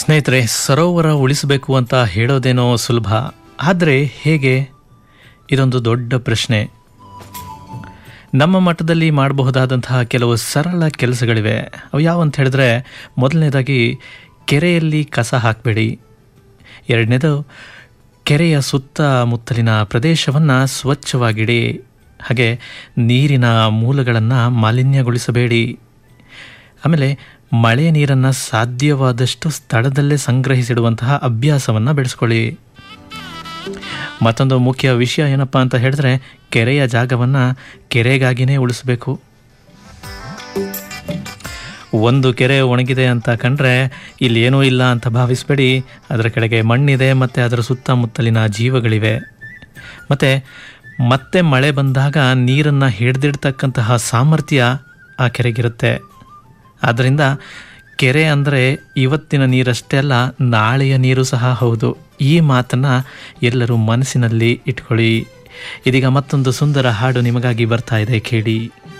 ಸ್ನೇಹಿತರೆ ಸರೋವರ ಉಳಿಸಬೇಕು ಅಂತ ಹೇಳೋದೇನೋ ಸುಲಭ ಆದರೆ ಹೇಗೆ ಇದೊಂದು ದೊಡ್ಡ ಪ್ರಶ್ನೆ ನಮ್ಮ ಮಟ್ಟದಲ್ಲಿ ಮಾಡಬಹುದಾದಂತಹ ಕೆಲವು ಸರಳ ಕೆಲಸಗಳಿವೆ ಅವು ಯಾವಂತ ಹೇಳಿದ್ರೆ ಮೊದಲನೇದಾಗಿ ಕೆರೆಯಲ್ಲಿ ಕಸ ಹಾಕಬೇಡಿ ಎರಡನೇದು ಕೆರೆಯ ಸುತ್ತಮುತ್ತಲಿನ ಪ್ರದೇಶವನ್ನು ಸ್ವಚ್ಛವಾಗಿಡಿ ಹಾಗೆ ನೀರಿನ ಮೂಲಗಳನ್ನು ಮಾಲಿನ್ಯಗೊಳಿಸಬೇಡಿ ಆಮೇಲೆ ಮಳೆ ನೀರನ್ನು ಸಾಧ್ಯವಾದಷ್ಟು ಸ್ಥಳದಲ್ಲೇ ಸಂಗ್ರಹಿಸಿಡುವಂತಹ ಅಭ್ಯಾಸವನ್ನು ಬೆಳೆಸ್ಕೊಳ್ಳಿ ಮತ್ತೊಂದು ಮುಖ್ಯ ವಿಷಯ ಏನಪ್ಪ ಅಂತ ಹೇಳಿದ್ರೆ ಕೆರೆಯ ಜಾಗವನ್ನು ಕೆರೆಗಾಗಿನೇ ಉಳಿಸಬೇಕು ಒಂದು ಕೆರೆ ಒಣಗಿದೆ ಅಂತ ಕಂಡ್ರೆ ಇಲ್ಲಿ ಏನೂ ಇಲ್ಲ ಅಂತ ಭಾವಿಸಬೇಡಿ ಅದರ ಕೆಳಗೆ ಮಣ್ಣಿದೆ ಮತ್ತು ಅದರ ಸುತ್ತಮುತ್ತಲಿನ ಜೀವಗಳಿವೆ ಮತ್ತು ಮತ್ತೆ ಮಳೆ ಬಂದಾಗ ನೀರನ್ನು ಹಿಡಿದಿಡ್ತಕ್ಕಂತಹ ಸಾಮರ್ಥ್ಯ ಆ ಕೆರೆಗಿರುತ್ತೆ ಆದ್ದರಿಂದ ಕೆರೆ ಅಂದರೆ ಇವತ್ತಿನ ನೀರಷ್ಟೇ ಅಲ್ಲ ನಾಳೆಯ ನೀರು ಸಹ ಹೌದು ಈ ಮಾತನ್ನು ಎಲ್ಲರೂ ಮನಸ್ಸಿನಲ್ಲಿ ಇಟ್ಕೊಳ್ಳಿ ಇದೀಗ ಮತ್ತೊಂದು ಸುಂದರ ಹಾಡು ನಿಮಗಾಗಿ ಬರ್ತಾ ಇದೆ ಕೇಳಿ